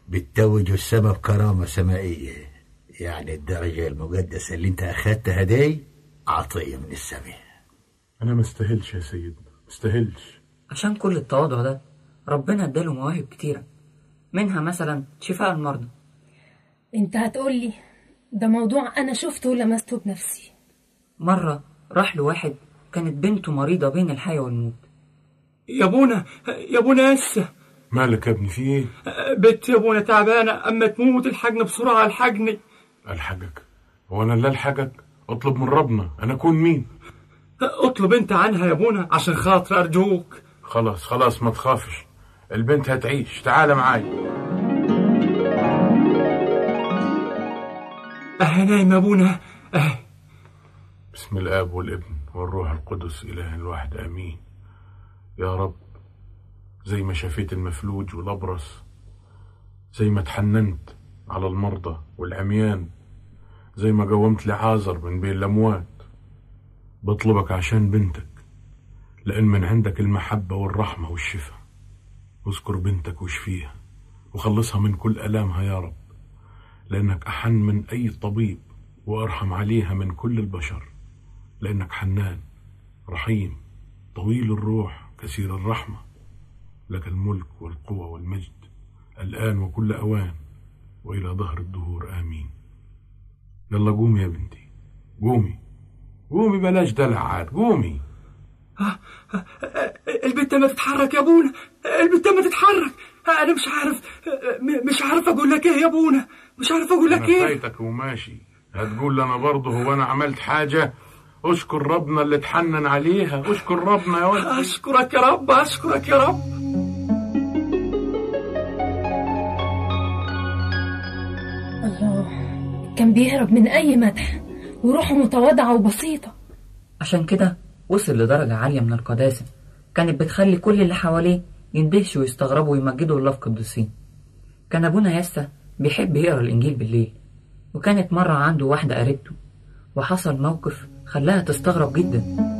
بتتوج السما بكرامة سمائية يعني الدرجة المقدسة اللي انت اخدتها دي عطية من السماء انا ما استاهلش يا سيدنا ما استاهلش عشان كل التواضع ده ربنا اداله مواهب كتيرة منها مثلا شفاء المرضى انت هتقولي ده موضوع انا شفته ولمسته بنفسي مرة راح لواحد كانت بنته مريضة بين الحياة والموت يا ابونا يا ابونا هسه مالك يا ابني في ايه بنت يا ابونا تعبانه اما تموت الحقنا بسرعه الحقني الحقك هو انا اللي الحقك اطلب من ربنا انا اكون مين اطلب انت عنها يا ابونا عشان خاطر ارجوك خلاص خلاص ما تخافش البنت هتعيش تعال معاي اهي نايم يا ابونا اهي بسم الاب والابن والروح القدس اله الواحد امين يا رب زي ما شفيت المفلوج والابرص زي ما تحننت على المرضى والعميان زي ما قومت لعازر من بين الاموات بطلبك عشان بنتك لان من عندك المحبه والرحمه والشفاء اذكر بنتك واشفيها وخلصها من كل الامها يا رب لانك احن من اي طبيب وارحم عليها من كل البشر لانك حنان رحيم طويل الروح كثير الرحمه لك الملك والقوه والمجد الان وكل اوان والى ظهر الدهور امين يلا قومي يا بنتي قومي قومي بلاش دلع عاد قومي البنت ما تتحرك يا ابونا البنت ما تتحرك انا مش عارف م- مش عارف اقول لك ايه يا ابونا مش عارف اقول لك انا ايه فايتك وماشي هتقول لي انا برضه هو انا عملت حاجه اشكر ربنا اللي اتحنن عليها اشكر ربنا يا ولدي اشكرك يا رب اشكرك يا رب الله كان بيهرب من اي مدح وروحه متواضعة وبسيطة عشان كده وصل لدرجة عالية من القداسة كانت بتخلي كل اللي حواليه يندهشوا ويستغربوا ويمجدوا الله في قدوسين كان أبونا يسا بيحب يقرأ الإنجيل بالليل وكانت مرة عنده واحدة قريبته وحصل موقف خلاها تستغرب جدا